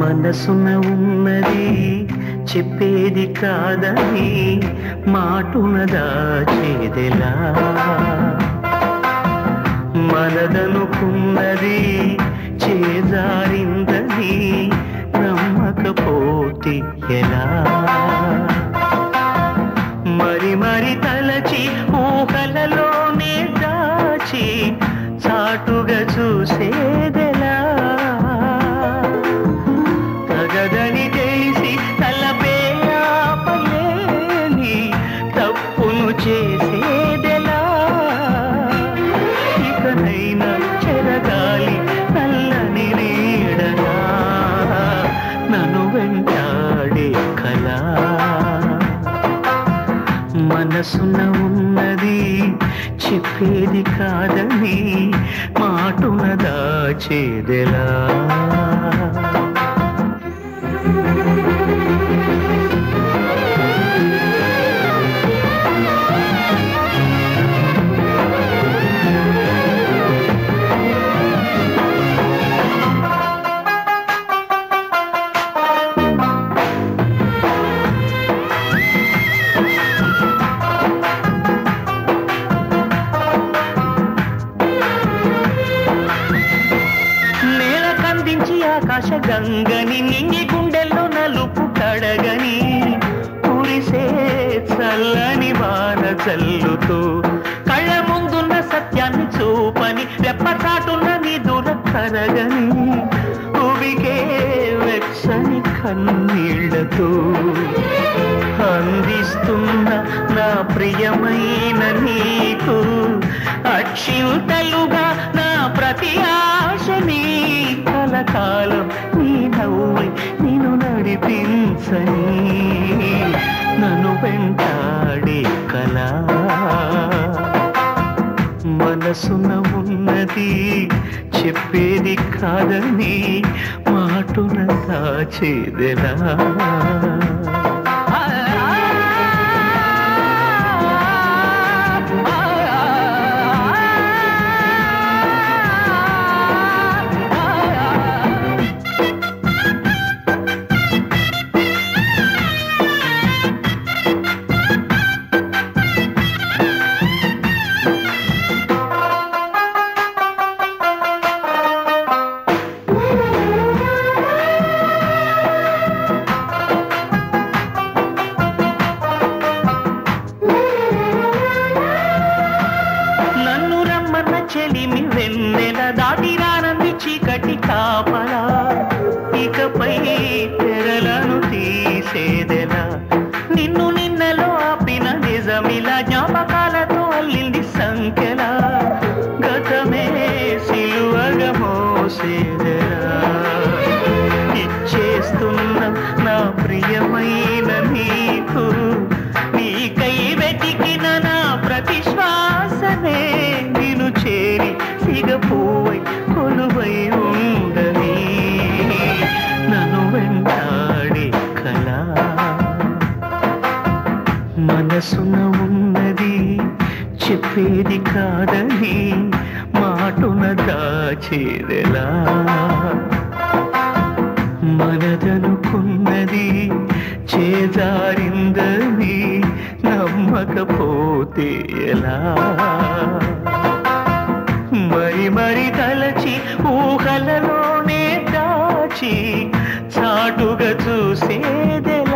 మనసున ఉన్నది చెప్పేది కాదని మాటున దాచేదెలా మనదనుకున్నది చేజారిందని నమ్మకపోతే ఎలా మరి మరి తలచి ఊహలలోనే దాచి చాటుగా చూసేదెలా తగదని తెలిసి తలపే ఆపలేని తప్పును చేసేదెలా ఇకనైనా చెరగాలి నల్లని నీడలా నన్ను వెంటాడే కళ మనసున ఉన్నది చెప్పేది కాదని మాటున దాచేదెలా నేల కందించి ఆకాశ గంగని నింగి గుండెల్లో నలుపు కడగని కురిసే చల్లని వాన చల్లుతూ కళ్ళ ముందున్న సత్యాన్ని చూపని రెప్పచాటున్న నీ దూర కరగని ఉవికే వెచ్చని కన్నీళ్లతో అందిస్తున్న నా ప్రియమైన నీకు అక్షింతలుగా నా ప్రతి ఆశని కలకాలం నీ నవ్వై నేను నడిపించని నన్ను వెంటాడే కళ మనసున ఉన్నది చెప్పేది కాదని మాటున దాచేదెలా నన్ను రమ్మన్న చెలిమి వెన్నెల దాటి రానంది చీకటి కాపలా ఇకపై తెరలను తీసేదెలా నిన్ను నిన్నలో ఆపిన నిజమిలా జ్ఞాపకాలతో అల్లింది సంఖ్యలా గతమే సిలువగా మోసేదెలా ఇచ్చేస్తున్న నా ప్రియమైన నీకు నీకై వెతికిన నా ప్రతి శ్వాసనే నిన్ను చేరి సిగపోవై కొలువై ఉండని నన్ను వెంటాడే కళ మనసున ఉన్నది చెప్పేది కాదని మాటున దాచేదెలా మనదనుకున్నది చేజారిందని నమ్మకపోతే ఎలా మరి మరి తలచి ఊహలలోనే దాచి చాటుగా చూసేదెలా